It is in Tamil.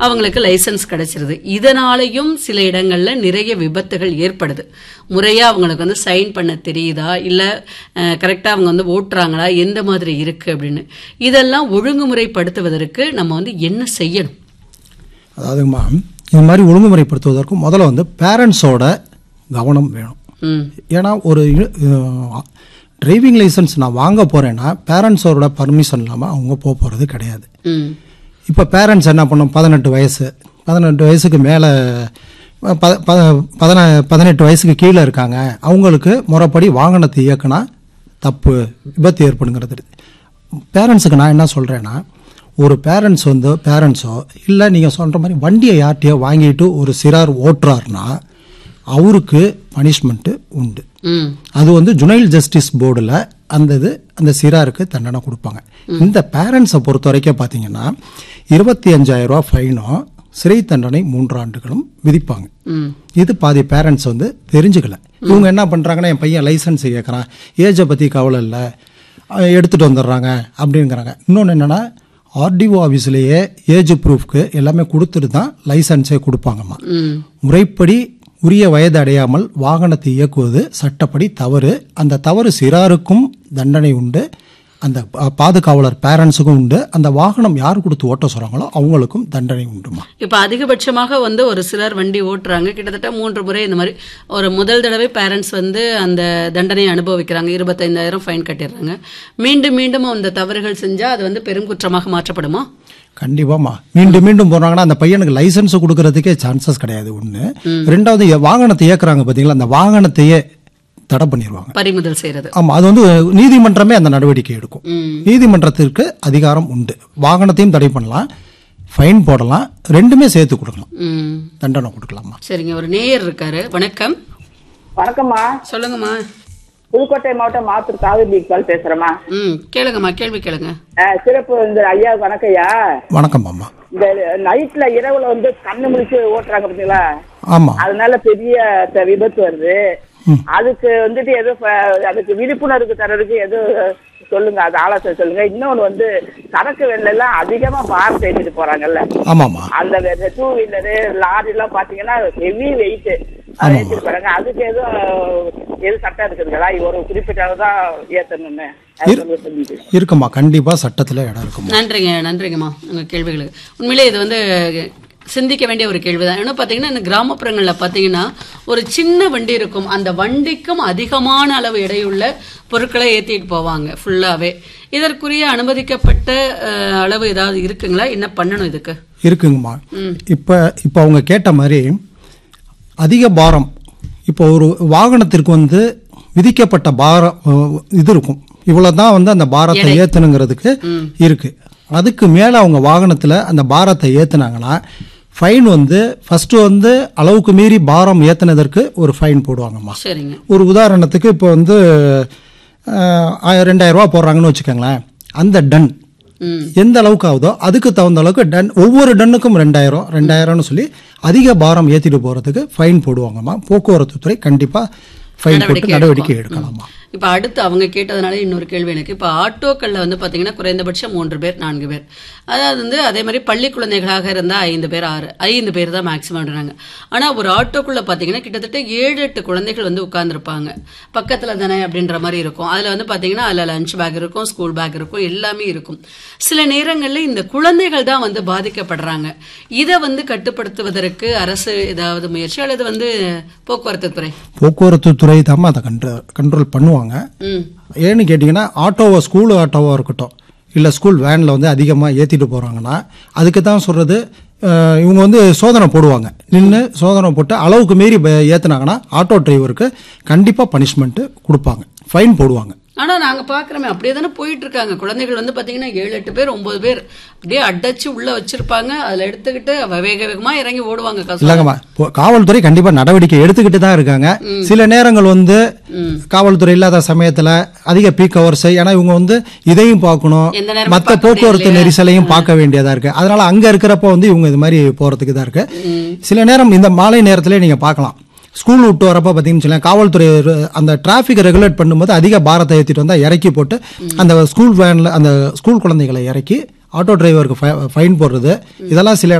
அவங்களுக்கு லைசன்ஸ் கிடைச்சிருது இதனாலையும் சில இடங்கள்ல நிறைய விபத்துகள் ஏற்படுது முறையா அவங்களுக்கு வந்து சைன் பண்ண தெரியுதா இல்ல கரெக்டா அவங்க வந்து ஓட்டுறாங்களா எந்த மாதிரி இருக்கு அப்படின்னு இதெல்லாம் ஒழுங்குமுறைப்படுத்துவதற்கு நம்ம வந்து என்ன செய்யணும் அதாவதுமா இது மாதிரி ஒழுங்குமுறைப்படுத்துவதற்கு முதல்ல வந்து பேரண்ட்ஸோட கவனம் வேணும் ம் ஏன்னா ஒரு டிரைவிங் லைசன்ஸ் நான் வாங்க போகிறேன்னா பேரண்ட்ஸோட பர்மிஷன் இல்லாமல் அவங்க போக போகிறது கிடையாது ம் இப்போ பேரண்ட்ஸ் என்ன பண்ணும் பதினெட்டு வயசு பதினெட்டு வயசுக்கு மேலே ப ப பதின பதினெட்டு வயசுக்கு கீழே இருக்காங்க அவங்களுக்கு முறைப்படி வாகனத்தை இயக்குனா தப்பு விபத்து ஏற்படுங்கிறது பேரண்ட்ஸுக்கு நான் என்ன சொல்கிறேன்னா ஒரு பேரண்ட்ஸ் வந்து பேரண்ட்ஸோ இல்லை நீங்கள் சொல்கிற மாதிரி வண்டியை யார்கிட்டயோ வாங்கிட்டு ஒரு சிறார் ஓட்டுறாருன்னா அவருக்கு பனிஷ்மெண்ட்டு உண்டு ம் அது வந்து ஜுனைல் ஜஸ்டிஸ் போர்டில் அந்த இது அந்த சிறாருக்கு தண்டனை கொடுப்பாங்க இந்த பேரண்ட்ஸை பொறுத்த வரைக்கும் பார்த்தீங்கன்னா இருபத்தி அஞ்சாயிரம் ரூபா ஃபைனும் சிறை தண்டனை மூன்று ஆண்டுகளும் விதிப்பாங்க ம் இது பாதி பேரண்ட்ஸ் வந்து தெரிஞ்சுக்கல இவங்க என்ன பண்ணுறாங்கன்னா என் பையன் லைசன்ஸ் கேட்குறான் ஏஜை பற்றி கவலை இல்லை அஹ் எடுத்துகிட்டு வந்துடுறாங்க அப்படிங்கிறாங்க இன்னொன்று என்னென்னா ஆர்டிஓ ஆஃபீஸ்லேயே ஏஜ் ப்ரூஃப்க்கு எல்லாமே கொடுத்துட்டு தான் லைசன்ஸே கொடுப்பாங்கம்மா ம் முறைப்படி உரிய வயது அடையாமல் வாகனத்தை இயக்குவது சட்டப்படி தவறு அந்த தவறு சிறாருக்கும் தண்டனை உண்டு அந்த பா- பாதுகாவலர் பேரண்ட்ஸுக்கும் உண்டு அந்த வாகனம் யார் கொடுத்து ஓட்ட சொல்கிறாங்களோ அவங்களுக்கும் தண்டனை உண்டுமா இப்ப அதிகபட்சமாக வந்து ஒரு சிலர் வண்டி ஓட்டுறாங்க கிட்டத்தட்ட மூன்று முறை இந்த மாதிரி ஒரு முதல் தடவை பேரண்ட்ஸ் வந்து அந்த தண்டனையை அனுபவிக்கிறாங்க இருபத்தைந்தாயிரம் ஃபைன் கட்டிடுறாங்க மீண்டும் மீண்டும் அந்த தவறுகள் செஞ்சா அது வந்து பெரும் குற்றமாக மாற்றப்படுமா கண்டிப்பாமா மீண்டும் மீண்டும் போறாங்கன்னா அந்த பையனுக்கு லைசன்ஸ் கொடுக்கறதுக்கே சான்சஸ் கிடையாது ஒன்று ரெண்டாவது எ- வாகனத்தை இயக்குறாங்க பார்த்தீங்களா அந்த வாகனத்தையே தடை பண்ணிடுவாங்க பறிமுதல் செய்யறது ஆமா அது வந்து நீதிமன்றமே அந்த நடவடிக்கை எடுக்கும் ம் நீதிமன்றத்திற்கு அதிகாரம் உண்டு வாகனத்தையும் தடை பண்ணலாம் ஃபைன் போடலாம் ரெண்டுமே சேர்த்து கொடுக்கலாம் ம் தண்டனை கொடுக்கலாமா சரிங்க ஒரு நேயர் இருக்காரு வணக்கம் வணக்கம்மா சொல்லுங்கம்மா புதுக்கோட்டை மாவட்டம் மாத்தூர் காவிரி இக்பால் பேசுறேம்மா ம் கேளுங்கம்மா கேள்வி கேளுங்க அஹ், சிறப்பு இந்த ஐயா வணக்கம்யா வணக்கம் அம்மா இந்த நைட்ல இரவுல வந்து கண்ணு முடிச்சு ஓட்டுறாங்க பாத்தீங்களா ஆமா அதனால பெரிய த- விபத்து வருது அதுக்கு வந்துட்டு எதோ ப- அதுக்கு விழிப்புணர்வு தர்றதுக்கு எது சொல்லுங்க அது ஆலோசனை சொல்லுங்க இன்னொன்னு வந்து சரக்கு வெள்ள எல்லாம் அதிகமா பாரம் ஏற்றிட்டு போறாங்கல்ல ஆமாம்மா அந்த டூ வீலரு லாரி எல்லாம் பாத்தீங்கன்னா ஹெவி வெயிட் அதை ஏற்றிட்டு போறாங்க அதுக்கு எதுவும் எது சட்டம் இருக்குதுங்களா ஒரு குறிப்பிட்ட அளவு தான் ஏத்தணும்னு அது இரு- கொஞ்சம் சொல்லிட்டு இருக்குமா கண்டிப்பா சட்டத்துல இடம் இருக்குமா நன்றிங்க நன்றிங்கம்மா உங்கள் கேள்விகளுக்கு உண்மையிலே இது வந்து சிந்திக்க வேண்டிய ஒரு கேள்விதான் ஏன்னா பார்த்தீங்கன்னா இந்த கிராமப்புறங்களில் பார்த்தீங்கன்னா ஒரு சின்ன வண்டி இருக்கும் அந்த வண்டிக்கும் அதிகமான அளவு எடையுள்ள பொருட்களை ஏற்றிட்டு போவாங்க ஃபுல்லாகவே இதற்குரிய அனுமதிக்கப்பட்ட அஹ், அளவு ஏதாவது இருக்குங்களா என்ன பண்ணணும் இதுக்கு இருக்குங்கம்மா இப்ப இப்ப அவங்க கேட்ட மாதிரி அதிக பாரம் இப்போ ஒரு வாகனத்திற்கு வந்து விதிக்கப்பட்ட பாரம் அஹ், இது இருக்கும் இவ்வளவுதான் வந்து அந்த பாரத்தை ஏத்தணுங்கிறதுக்கு இருக்கு அதுக்கு மேல அவங்க வாகனத்துல அந்த பாரத்தை ஏத்துனாங்கன்னா ஃபைன் வந்து ஃபர்ஸ்ட் வந்து அளவுக்கு மீறி பாரம் ஏத்துனதற்கு ஒரு ஃபைன் போடுவாங்கம்மா சரிங்க ஒரு உதாரணத்துக்கு இப்போ வந்து அஹ், ஆயிரம் ரெண்டாயிரம் ரூபா போடுறாங்கன்னு வச்சுக்கோங்களேன் அந்த டன் ம் எந்த அளவுக்கு ஆகுதோ அதுக்கு தகுந்த அளவுக்கு டன் ஒவ்வொரு டன்னுக்கும் ரெண்டாயிரம் ரெண்டாயிரம்னு சொல்லி அதிக பாரம் ஏற்றிட்டு போகிறதுக்கு ஃபைன் போடுவாங்கம்மா போக்குவரத்து துறை கண்டிப்பாக ஃபைன் போட்டு நடவடிக்கை எடுக்கலாமா இப்போ அடுத்து அவங்க கேட்டதுனால இன்னொரு கேள்வி எனக்கு இப்போ ஆட்டோக்களில் வந்து பார்த்தீங்கன்னா குறைந்தபட்சம் மூன்று பேர் நான்கு பேர் அதாவது வந்து அதே மாதிரி பள்ளி குழந்தைகளாக இருந்தால் ஐந்து பேர் ஆறு ஐந்து பேர் தான் மேக்ஸிமம்ன்றாங்க ஆனால் ஒரு ஆட்டோக்குள்ளே பார்த்தீங்கன்னா கிட்டத்தட்ட ஏழு எட்டு குழந்தைகள் வந்து உட்காந்துருப்பாங்க பக்கத்தில் தானே அப்படின்ற மாதிரி இருக்கும் அதில் வந்து பார்த்தீங்கன்னா அதில் லஞ்ச் பேக் இருக்கும் ஸ்கூல் பேக் இருக்கும் எல்லாமே இருக்கும் சில நேரங்களில் இந்த குழந்தைகள் தான் வந்து பாதிக்கப்படுறாங்க இதை வந்து கட்டுப்படுத்துவதற்கு அரசு ஏதாவது முயற்சி அல்லது வந்து போக்குவரத்து துறை போக்குவரத்து துறை தான் அதை கண்ட்ரோ கண்ட்ரோல் பண்ணுவாங்க ம் ஏன்னு கேட்டிங்கன்னா ஆட்டோவோ ஸ்கூல் ஆட்டோவோ இருக்கட்டும் இல்லை ஸ்கூல் வேனில் வந்து அதிகமாக ஏற்றிட்டு போகிறாங்கன்னா அதுக்கு தான் சொல்கிறது இவங்க வந்து சோதனை போடுவாங்க நின்று சோதனை போட்டு அளவுக்கு மீறி ஏற்றுனாங்கன்னா ஆட்டோ டிரைவருக்கு கண்டிப்பாக பனிஷ்மெண்ட்டு கொடுப்பாங்க ஃபைன் போடுவாங்க ஆனா நாங்க பாக்குறோமே அப்படியே தானே போயிட்டு இருக்காங்க குழந்தைகள் வந்து பாத்தீங்கன்னா ஏழு எட்டு பேர் ஒன்பது பேர் அப்படியே அடைச்சு உள்ள வச்சிருப்பாங்க அதுல எடுத்துக்கிட்டு அவ வேக வேகமா இறங்கி ஓடுவாங்க கச- இல்லைங்கம்மா இப்போ காவல்துறை கண்டிப்பாக நடவடிக்கை எடுத்துக்கிட்டு தான் இருக்காங்க சில நேரங்கள் வந்து காவல்துறை இல்லாத சமயத்தில் அதிக பீக் ஹவர்ஸ் ஏன்னா இவங்க வந்து இதையும் பார்க்கணும் எந்த நேரமும் மற்ற பார்க்க போக்குவரத்து முடியாது நெரிசலையும் பார்க்க வேண்டியதா இருக்கு அதனால அங்க இருக்கிறப்ப வந்து இவங்க இது மாதிரி போறதுக்கு தான் இருக்கு சில நேரம் இந்த மாலை நேரத்திலே நீங்க பார்க்கலாம் ஸ்கூல் விட்டு வரப்ப பார்த்தீங்கன்னு வச்சுக்கோங்களேன், காவல்துறை ஒரு- அந்த டிராஃபிக் ரெகுலேட் பண்ணும்போது அதிக பாரத்தை ஏற்றிட்டு வந்தா இறக்கி போட்டு அந்த ஸ்கூல் வேன்ல அந்த ஸ்கூல் குழந்தைகளை இறக்கி ஆட்டோ டிரைவருக்கு ஃபைன் போடுறது இதெல்லாம் சில